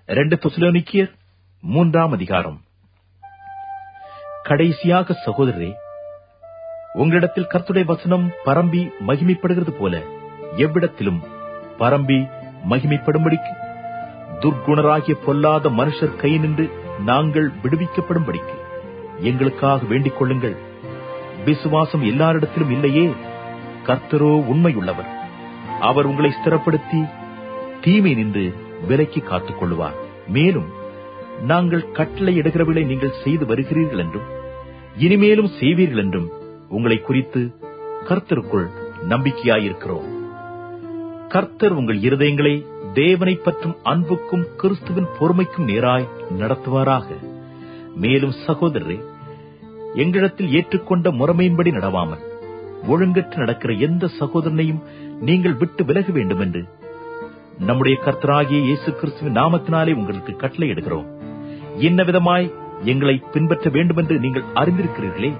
இரண்டு தெசலோனிக்கேயர் மூன்றாம் அதிகாரம் கடைசியாக சகோதரரே உங்களிடத்தில் கர்த்தருடைய வசனம் பரம்பி மகிமைப்படுகிறது போல எவ்விடத்திலும் பரம்பி மகிமைப்படும்படிக்கு துர்க்குணராகிய பொல்லாத மனுஷர் கை நின்று நாங்கள் விடுவிக்கப்படும்படிக்கு எங்களுக்காக வேண்டிக் கொள்ளுங்கள் விசுவாசம் எல்லாரிடத்திலும் இல்லையே கர்த்தரோ உண்மையுள்ளவர் அவர் உங்களை ஸ்திரப்படுத்தி தீமை நின்று விலக்கி காத்துக் கொள்வார் மேலும் நாங்கள் கட்டளை இடுகிறவர்களை நீங்கள் செய்து வருகிறீர்கள் என்றும் இனிமேலும் செய்வீர்கள் என்றும் உங்களை குறித்து கர்த்தருக்குள் நம்பிக்கையாயிருக்கிறோம் கர்த்தர் உங்கள் இருதயங்களை தேவனை பற்றும் அன்புக்கும் கிறிஸ்துவின் பொறுமைக்கும் நேராய் நடத்துவாராக மேலும் சகோதரரே எங்களிடத்தில் ஏற்றுக்கொண்ட முறைமையின்படி நடவாமல் ஒழுங்கற்று நடக்கிற எந்த சகோதரனையும் நீங்கள் விட்டு விலக வேண்டும் என்று நம்முடைய கர்த்தராகிய இயேசு கிறிஸ்துவின் நாமத்தினாலே உங்களுக்கு கட்டளை எடுக்கிறோம் இன்ன விதமாய் எங்களை பின்பற்ற வேண்டும் என்று நீங்கள் அறிந்திருக்கிறீர்களே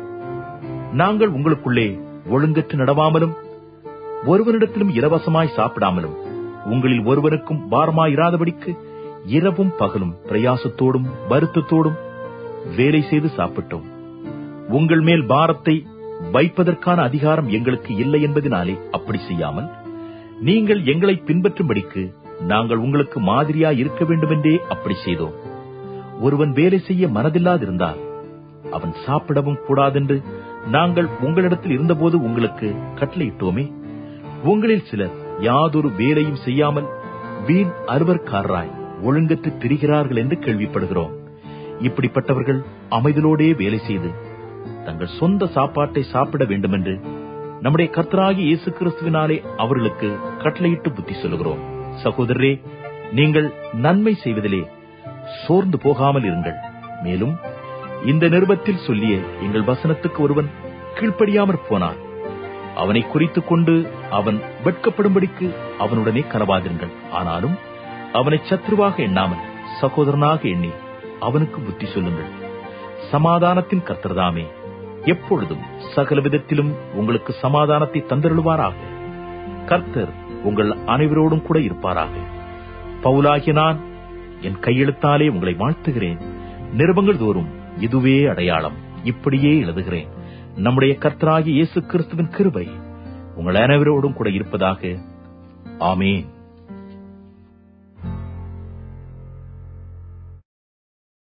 நாங்கள் உங்களுக்குள்ளே ஒழுங்கற்று நடவாமலும் ஒருவரிடத்திலும் இலவசமாய் சாப்பிடாமலும் உங்களில் ஒருவருக்கும் பாரமாயிராதபடிக்கு இரவும் பகலும் பிரயாசத்தோடும் வருத்தத்தோடும் வேலை செய்து சாப்பிட்டோம் உங்கள் மேல் பாரத்தை வைப்பதற்கான அதிகாரம் எங்களுக்கு இல்லை என்பதினாலே அப்படி செய்யாமல் நீங்கள் எங்களை பின்பற்றும்படிக்கு நாங்கள் உங்களுக்கு மாதிரியா இருக்க வேண்டுமென்றே அப்படி செய்தோம் ஒருவன் வேலை செய்ய மனதில்லாதிருந்தால் அவன் சாப்பிடவும் கூடாதென்று நாங்கள் உங்களிடத்தில் இருந்தபோது உங்களுக்கு கட்டளையிட்டோமே உங்களில் சிலர் யாதொரு வேலையும் செய்யாமல் வீண் அறுவர்க்காரராய் ஒழுங்கற்று திரிகிறார்கள் என்று கேள்விப்படுகிறோம் இப்படிப்பட்டவர்கள் அமைதலோடே வேலை செய்து தங்கள் சொந்த சாப்பாட்டை சாப்பிட வேண்டுமென்று நம்முடைய கர்த்தராகி இயேசு கிறிஸ்துவினாலே அவர்களுக்கு கட்டளையிட்டு புத்தி சொல்லுகிறோம் சகோதரரே நீங்கள் நன்மை செய்வதிலே சோர்ந்து போகாமல் இருங்கள் மேலும் இந்த நிருபத்தில் சொல்லிய எங்கள் வசனத்துக்கு ஒருவன் கீழ்ப்படியாமற் போனான் அவனை குறித்துக் கொண்டு அவன் வெட்கப்படும்படிக்கு அவனுடனே கலவாதிருங்கள் ஆனாலும் அவனை சத்ருவாக எண்ணாமல் சகோதரனாக எண்ணி அவனுக்கு புத்தி சொல்லுங்கள் சமாதானத்தின் கர்த்தர்தாமே எப்பொழுதும் சகல விதத்திலும் உங்களுக்கு சமாதானத்தை தந்தருளுவாராக கர்த்தர் உங்கள் அனைவரோடும் கூட இருப்பாராக பவுலாகிய நான் என் கையெழுத்தாலே உங்களை வாழ்த்துகிறேன் நிருபங்கள் தோறும் இதுவே அடையாளம் இப்படியே எழுதுகிறேன் நம்முடைய கர்த்தராகிய இயேசு கிறிஸ்துவின் கிருபை உங்கள் அனைவரோடும் கூட இருப்பதாக ஆமேன்